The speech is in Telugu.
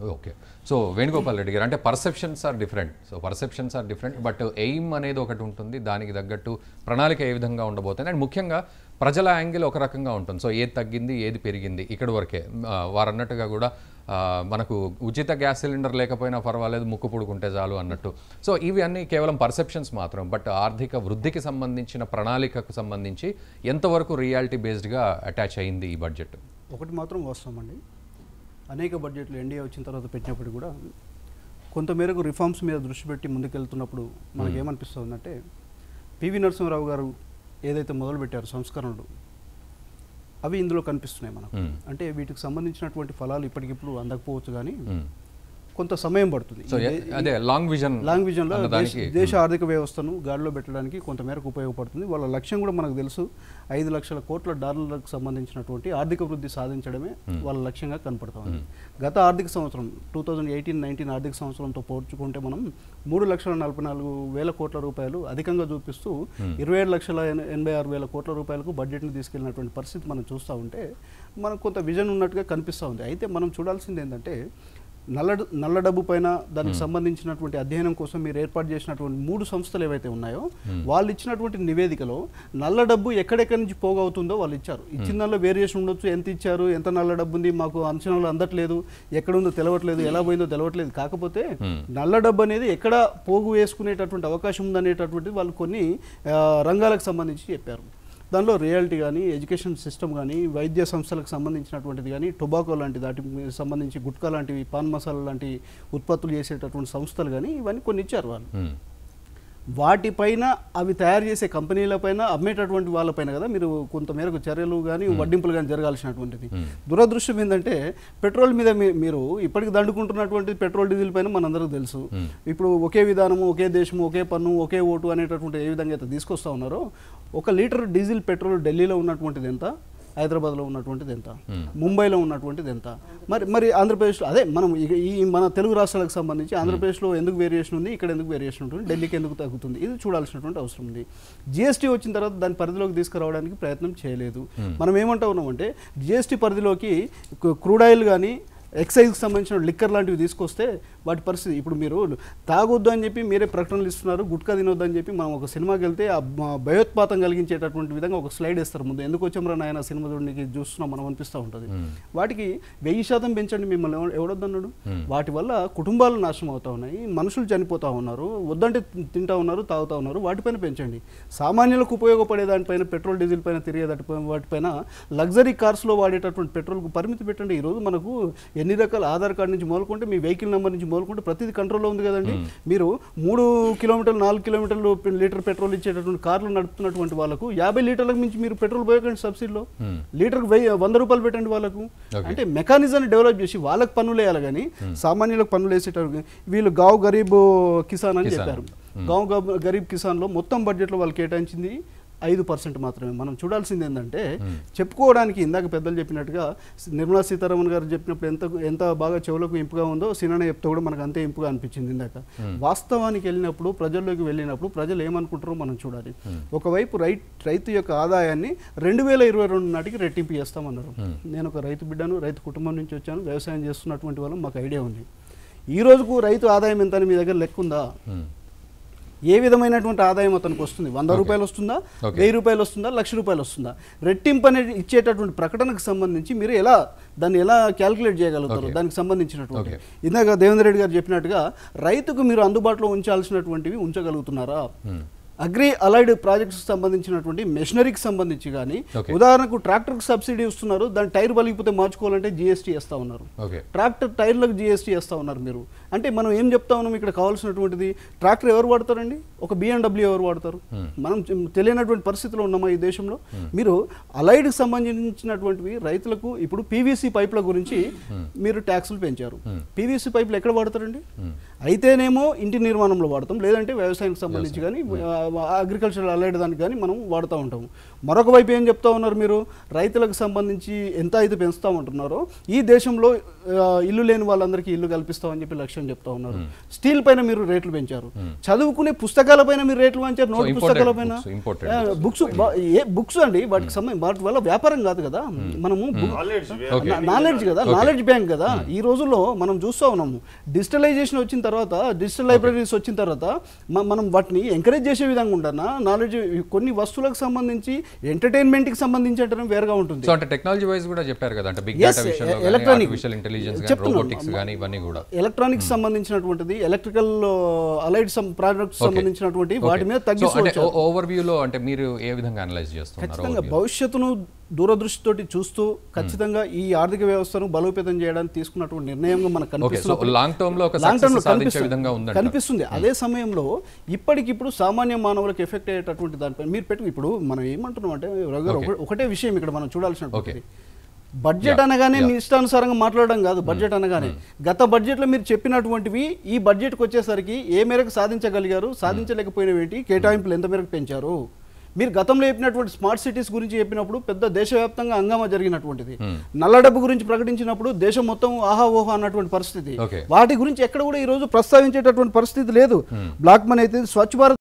ఓకే సో వేణుగోపాల్ రెడ్డి గారు అంటే perceptions are different so perceptions are different but aim అనేది ఒకటి ఉంటుంది దానికి తగ్గట్టు ప్రణాళిక ఏ విధంగా ఉండబోతుంది అండ్ ముఖ్యంగా ప్రజల యాంగిల్ ఒక రకంగా ఉంటుంది సో ఏది తగ్గింది ఏది పెరిగింది ఇక్కడి వరకే ఆ, వారు అన్నట్టుగా కూడా ఆ, మనకు ఉచిత గ్యాస్ సిలిండర్ లేకపోయినా పర్వాలేదు ముక్కు పుడుకుంటే చాలు అన్నట్టు సో ఇవి అన్నీ కేవలం పర్సెప్షన్స్ మాత్రం బట్ ఆర్థిక వృద్ధికి సంబంధించిన ప్రణాళికకు సంబంధించి ఎంతవరకు రియాలిటీ బేస్డ్గా అటాచ్ అయింది ఈ బడ్జెట్ ఒకటి మాత్రం వాస్తవం అండి అనేక బడ్జెట్లు ఎన్డీఏ వచ్చిన తర్వాత పెట్టినప్పుడు కూడా కొంతమేరకు రిఫార్మ్స్ మీద దృష్టి పెట్టి ముందుకెళ్తున్నప్పుడు మనకి ఏమనిపిస్తుందంటే పివి నరసింహారావు గారు ఏదైతే మొదలుపెట్టారో సంస్కరణలు అవి ఇందులో కనిపిస్తున్నాయి మనకు మ్మ్. అంటే వీటికి సంబంధించినటువంటి ఫలాలు ఇప్పటికిప్పుడు అందకపోవచ్చు కానీ మ్మ్. కొంత సమయం పడుతుంది సో ఈ ఎ- దే- అదే లాంగ్ విజన్ లాంగ్ విజన్లో దేశ దానికి దేశ ఆర్థిక వ్యవస్థను గాడిలో పెట్టడానికి కొంతమేరకు ఉపయోగపడుతుంది వాళ్ళ లక్ష్యం కూడా మనకు తెలుసు ఐదు లక్షల కోట్ల డాలర్లకు సంబంధించినటువంటి ఆర్థిక వృద్ధి సాధించడమే వాళ్ళ లక్ష్యంగా కనపడుతుంది గత ఆర్థిక సంవత్సరం టూ థౌజండ్ ఎయిటీన్ నైన్టీన్ ఆర్థిక సంవత్సరంతో పోల్చుకుంటే మనం మూడు లక్షల నలభై నాలుగు వేల కోట్ల రూపాయలు అధికంగా చూపిస్తూ ఇరవై ఏడు లక్షల ఎన- ఎనభై ఆరు వేల కోట్ల రూపాయలకు బడ్జెట్ని తీసుకెళ్ళినటువంటి పరిస్థితి మనం చూస్తూ ఉంటే మనకు కొంత విజన్ ఉన్నట్టుగా కనిపిస్తూ ఉంది అయితే మనం చూడాల్సింది ఏంటంటే నల్ల డ- నల్ల డబ్బు పైన దానికి సంబంధించినటువంటి అధ్యయనం కోసం మీరు ఏర్పాటు చేసినటువంటి మూడు సంస్థలు ఏవైతే ఉన్నాయో వాళ్ళు ఇచ్చినటువంటి నివేదికలో నల్ల డబ్బు ఎక్కడెక్కడి నుంచి పోగవుతుందో వాళ్ళు ఇచ్చారు ఇచ్చిన దానిలో వేరియేషన్ ఉండొచ్చు ఎంత ఇచ్చారు ఎంత నల్ల డబ్బు ఉంది మాకు అంచనాలు అందట్లేదు ఎక్కడ ఉందో తెలవట్లేదు ఎలా పోయిందో తెలవట్లేదు కాకపోతే నల్ల డబ్బు అనేది ఎక్కడ పోగు వేసుకునేటటువంటి అవకాశం ఉందనేటటువంటిది వాళ్ళు కొన్ని ఆ, రంగాలకు సంబంధించి చెప్పారు దానిలో రియాలిటీ కానీ ఎడ్యుకేషన్ సిస్టమ్ కానీ వైద్య సంస్థలకు సంబంధించినటువంటిది కానీ టొబాకో లాంటి దాటి సంబంధించి గుట్కా లాంటివి పాన్ మసాలా లాంటి ఉత్పత్తులు చేసేటటువంటి సంస్థలు కానీ ఇవన్నీ కొన్ని ఇచ్చారు వాళ్ళు మ్మ్. వాటిపైన అవి తయారు చేసే కంపెనీలపైన అమ్మేటటువంటి వాళ్ళపైన కదా మీరు కొంతమేరకు చర్యలు కానీ వడ్డింపులు కానీ జరగాల్సినటువంటిది దురదృష్టం ఏంటంటే పెట్రోల్ మీద మీ- మీరు ఇప్పటికి దండుకుంటున్నటువంటి పెట్రోల్ డీజిల్ పైన మనందరికీ తెలుసు ఇప్పుడు ఒకే విధానము ఒకే దేశము ఒకే పన్ను ఒకే ఓటు అనేటటువంటి ఏ విధంగా అయితే తీసుకొస్తా ఉన్నారో ఒక లీటర్ డీజిల్ పెట్రోల్ ఢిల్లీలో ఉన్నటువంటిది ఎంత హైదరాబాద్లో ఉన్నటువంటిది ఎంత ముంబైలో ఉన్నటువంటిది ఎంత మరి మరి ఆంధ్రప్రదేశ్లో అదే మనం ఇక ఈ మన తెలుగు రాష్ట్రాలకు సంబంధించి ఆంధ్రప్రదేశ్లో ఎందుకు వేరియేషన్ ఉంది ఇక్కడ ఎందుకు వేరియేషన్ ఉంటుంది ఢిల్లీకి ఎందుకు తగ్గుతుంది ఇది చూడాల్సినటువంటి అవసరం ఉంది జిఎస్టీ వచ్చిన తర్వాత దాని పరిధిలోకి తీసుకురావడానికి ప్రయత్నం చేయలేదు మనం ఏమంటా ఉన్నామంటే జిఎస్టీ పరిధిలోకి క్రూడ్ ఆయిల్ కానీ ఎక్సైజ్కి సంబంధించిన లిక్కర్ లాంటివి తీసుకొస్తే వాటి పరిస్థితి ఇప్పుడు మీరు తాగొద్దు అని చెప్పి మీరే ప్రకటనలు ఇస్తున్నారు గుట్కా తినొద్దు అని చెప్పి మనం ఒక సినిమాకి వెళ్తే ఆ బ- భయోత్పాతం కలిగించేటటువంటి విధంగా ఒక స్లైడ్ ఇస్తారు ముందు ఎందుకు వచ్చామరా నాయన సినిమా చూడడానికి చూస్తున్నాం మనం అనిపిస్తూ ఉంటుంది వాటికి వెయ్యి శాతం పెంచండి మిమ్మల్ని ఎవడు- ఎవడొద్దన్నాడు వాటి వల్ల కుటుంబాలు నాశనం అవుతా ఉన్నాయి మనుషులు చనిపోతా ఉన్నారు వద్దంటే తి- తింటా ఉన్నారు తాగుతా ఉన్నారు వాటిపైన పెంచండి సామాన్యులకు ఉపయోగపడే దానిపైన పెట్రోల్ డీజిల్ పైన తిరిగే దాటిపైన వాటిపైన లగ్జరీ కార్స్లో వాడేటటువంటి పెట్రోల్కు పరిమితి పెట్టండి ఈరోజు మనకు ఎన్ని రకాల ఆధార్ కార్డు నుంచి మొదలుకుంటే మీ వెహికల్ నెంబర్ నుంచి మొదలుకుంటే ప్రతిదీ కంట్రోల్లో ఉంది కదండి మీరు మూడు కిలోమీటర్లు నాలుగు కిలోమీటర్లు పె- లీటర్ పెట్రోల్ ఇచ్చేటటువంటి కార్లు నడుపుతున్నటువంటి వాళ్ళకు యాభై లీటర్లకు మించి మీరు పెట్రోల్ పోయకండి సబ్సిడీలో లీటర్కి వెయ్యి వంద రూపాయలు పెట్టండి వాళ్ళకు అంటే మెకానిజాన్ని డెవలప్ చేసి వాళ్ళకి పన్నులు వేయాలి కానీ సామాన్యులకు పన్నులు వేసేటప్పుడు వీళ్ళు గావ్ గరీబ్ కిసాన్ అని కిసాన్. చెప్పారు గావ్ గబ్- గరీబ్ కిసాన్లో మొత్తం బడ్జెట్లో వాళ్ళు కేటాయించింది ఐదు పర్సెంట్ మాత్రమే మనం చూడాల్సింది ఏంటంటే చెప్పుకోవడానికి ఇందాక పెద్దలు చెప్పినట్టుగా నిర్మలా సీతారామన్ గారు చెప్పినప్పుడు ఎంత ఎంత బాగా చెవులకు ఇంపుగా ఉందో సినాన చెప్తే కూడా మనకు అంతే ఇంపుగా అనిపించింది ఇందాక వాస్తవానికి వెళ్ళినప్పుడు ప్రజల్లోకి వెళ్ళినప్పుడు ప్రజలు ఏమనుకుంటారో మనం చూడాలి ఒకవైపు రైట్ రైతు యొక్క ఆదాయాన్ని రెండు వేల ఇరవై రెండు నాటికి రెట్టింపు చేస్తామన్నారు నేను ఒక రైతు బిడ్డను రైతు కుటుంబం నుంచి వచ్చాను వ్యవసాయం చేస్తున్నటువంటి వాళ్ళం మాకు ఐడియా ఉంది ఈ రోజుకు రైతు ఆదాయం ఎంత అని మీ దగ్గర లెక్క ఉందా మ్మ్. ఏ విధమైనటువంటి ఆదాయం అతనికి వస్తుంది వంద రూపాయలు వస్తుందా Okay. వెయ్యి రూపాయలు వస్తుందా లక్ష రూపాయలు వస్తుందా రెట్టింపు అనేది ఇచ్చేటటువంటి ప్రకటనకు సంబంధించి మీరు ఎలా దాన్ని ఎలా క్యాలిక్యులేట్ చేయగలుగుతారు Okay. దానికి సంబంధించినటువంటి Okay. ఇందాక దేవేంద్ర రెడ్డి గారు చెప్పినట్టుగా రైతుకు మీరు అందుబాటులో ఉంచాల్సినటువంటివి ఉంచగలుగుతున్నారా మ్మ్. అగ్రి అలైడ్ ప్రాజెక్ట్స్ సంబంధించినటువంటి మెషినరీకి సంబంధించి కానీ Okay. ఉదాహరణకు ట్రాక్టర్కి సబ్సిడీ ఇస్తున్నారు దాని టైర్ పలిగిపోతే మార్చుకోవాలంటే జిఎస్టీ వేస్తా ఉన్నారు ఓకే ట్రాక్టర్ టైర్లకు జిఎస్టీ వేస్తా ఉన్నారు మీరు అంటే మనం ఏం చెప్తా ఉన్నాం ఇక్కడ కావాల్సినటువంటిది ట్రాక్టర్ ఎవరు వాడతారండి ఒక బిఎండబ్ల్యూ ఎవరు వాడతారు మనం చె- తెలియనటువంటి పరిస్థితిలో ఉన్నామా ఈ దేశంలో మీరు అలైడ్కి సంబంధించినటువంటివి రైతులకు ఇప్పుడు పీవీసీ పైపుల గురించి మీరు ట్యాక్సులు పెంచారు పీవీసీ పైపులు ఎక్కడ వాడతారండి అయితేనేమో ఇంటి నిర్మాణంలో వాడతాం లేదంటే వ్యవసాయానికి సంబంధించి కానీ అగ్రికల్చర్ అలైడ్ దానికి కానీ మనం వాడుతూ ఉంటాము మరొక వైపు ఏం చెప్తా ఉన్నారు మీరు రైతులకు సంబంధించి ఎంత అయితే పెంచుతామంటున్నారో ఈ దేశంలో ఆ, ఇల్లు లేని వాళ్ళందరికీ ఇల్లు కల్పిస్తామని చెప్పి లక్ష్యం చెప్తా ఉన్నారు స్టీల్ పైన మీరు రేట్లు పెంచారు చదువుకునే పుస్తకాల పైన మీరు రేట్లు పెంచారు నోట్ imported పుస్తకాల పైన books, imported బుక్స్ ఏ బుక్స్ అండి వాటికి సంబంధించి వాటి వల్ల వ్యాపారం కాదు కదా మనము నాలెడ్జ్ కదా నాలెడ్జ్ బ్యాంక్ కదా ఈ రోజుల్లో మనం చూస్తూ ఉన్నాము డిజిటలైజేషన్ వచ్చిన తర్వాత డిజిటల్ లైబ్రరీస్ వచ్చిన తర్వాత మ- మనం వాటిని ఎంకరేజ్ చేసే విధంగా ఉండనా నాలెడ్జ్ కొన్ని వస్తువులకు సంబంధించి ఎంటర్టైన్మెంట్ కి సంబంధించి అంటే వేరుగా ఉంటుంది సో అంటే టెక్నాలజీ వైజ్ కూడా చెప్పారు కదా అంటే బిగ్ Yes, డేటా విషయంలో e- electronic. ఆర్టిఫిషియల్ ఇంటెలిజెన్స్ కానీ చెప్తున్నాను. రోబోటిక్స్ కానీ ఇవన్నీ కూడా ఎలక్ట్రానిక్స్ సంబంధించినటువంటిది ఎలక్ట్రికల్ అలైడ్ ప్రొడక్ట్స్ సంబంధించినటువంటి వాటి మీద సో తగ్గిస్తూ అంటే వచ్చారు. ఓవర్ లో అంటే మీరు ఏ విధంగా అనలైజ్ చేస్తున్నారు ఖచ్చితంగా భవిష్యత్తును దూరదృష్టితోటి చూస్తూ ఖచ్చితంగా ఈ ఆర్థిక వ్యవస్థను బలోపేతం చేయడానికి తీసుకున్నటువంటి నిర్ణయంగా మనకు ఓకే సో కనిపిస్తుంది లాంగ్ టర్మ్ లో ఒక లాంగ్ టర్మ్ సక్సెస్ లో సాధించే కనిపిస్తుంది. విధంగా ఉందంట కనిపిస్తుంది అదే సమయంలో ఇప్పటికిప్పుడు సామాన్య మానవులకు ఎఫెక్ట్ అయ్యేటటువంటి దానిపై మీరు పెట్టు ఇప్పుడు మనం ఏమంటున్నాం అంటే రఘు గారు, ఒక- ఒకటే విషయం ఇక్కడ మనం చూడాల్సినటువంటి బడ్జెట్ Yeah, అనగానే yeah. మీ ఇష్టానుసారంగా మాట్లాడడం కాదు బడ్జెట్ అనగానే గత బడ్జెట్లో మీరు చెప్పినటువంటివి ఈ బడ్జెట్కి వచ్చేసరికి ఏ మేరకు సాధించగలిగారు సాధించలేకపోయినవి ఏంటి కేటాయింపులు ఎంత మేరకు పెంచారు మీరు గతంలో చెప్పినటువంటి స్మార్ట్ సిటీస్ గురించి చెప్పినప్పుడు పెద్ద దేశవ్యాప్తంగా హంగామా జరిగినటువంటిది నల్ల డబ్బు గురించి ప్రకటించినప్పుడు దేశం మొత్తం ఆహా ఓహా అన్నటువంటి పరిస్థితి Okay. వాటి గురించి ఎక్కడ కూడా ఈ రోజు ప్రస్తావించేటటువంటి పరిస్థితి లేదు బ్లాక్ మనీ అయితే స్వచ్ఛ భారత్